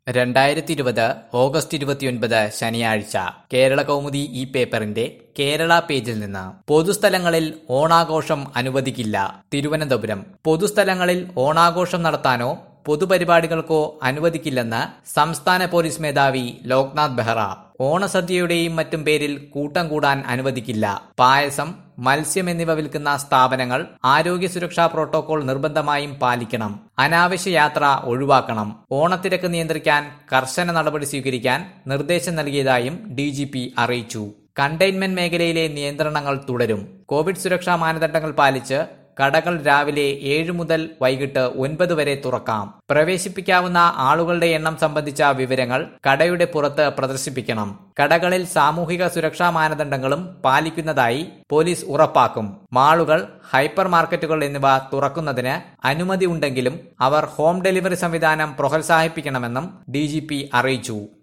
രണ്ടായിരത്തി ഇരുപത് ഓഗസ്റ്റ് ഇരുപത്തിയൊൻപത് ശനിയാഴ്ച കേരള കൗമുദി ഈ പേപ്പറിന്റെ കേരള പേജിൽ നിന്ന് പൊതുസ്ഥലങ്ങളിൽ ഓണാഘോഷം അനുവദിക്കില്ല തിരുവനന്തപുരം പൊതുസ്ഥലങ്ങളിൽ ഓണാഘോഷം നടത്താനോ പൊതുപരിപാടികൾക്കോ അനുവദിക്കില്ലെന്ന് സംസ്ഥാന പോലീസ് മേധാവി ലോക്നാഥ് ബെഹ്റ ഓണസദ്യയുടെയും മറ്റും പേരിൽ കൂട്ടം കൂടാൻ അനുവദിക്കില്ല പായസം മത്സ്യം എന്നിവ വിൽക്കുന്ന സ്ഥാപനങ്ങൾ ആരോഗ്യ സുരക്ഷാ പ്രോട്ടോകോൾ നിർബന്ധമായും പാലിക്കണം അനാവശ്യ യാത്ര ഒഴിവാക്കണം ഓണത്തിരക്ക് നിയന്ത്രിക്കാൻ കർശന നടപടി സ്വീകരിക്കാൻ നിർദ്ദേശം നൽകിയതായും ഡി അറിയിച്ചു കണ്ടെയ്ൻമെന്റ് മേഖലയിലെ നിയന്ത്രണങ്ങൾ തുടരും കോവിഡ് സുരക്ഷാ മാനദണ്ഡങ്ങൾ പാലിച്ച് കടകൾ രാവിലെ ഏഴ് മുതൽ വൈകിട്ട് ഒൻപത് വരെ തുറക്കാം പ്രവേശിപ്പിക്കാവുന്ന ആളുകളുടെ എണ്ണം സംബന്ധിച്ച വിവരങ്ങൾ കടയുടെ പുറത്ത് പ്രദർശിപ്പിക്കണം കടകളിൽ സാമൂഹിക സുരക്ഷാ മാനദണ്ഡങ്ങളും പാലിക്കുന്നതായി പോലീസ് ഉറപ്പാക്കും മാളുകൾ ഹൈപ്പർ മാർക്കറ്റുകൾ എന്നിവ തുറക്കുന്നതിന് അനുമതി ഉണ്ടെങ്കിലും അവർ ഹോം ഡെലിവറി സംവിധാനം പ്രോത്സാഹിപ്പിക്കണമെന്നും ഡി അറിയിച്ചു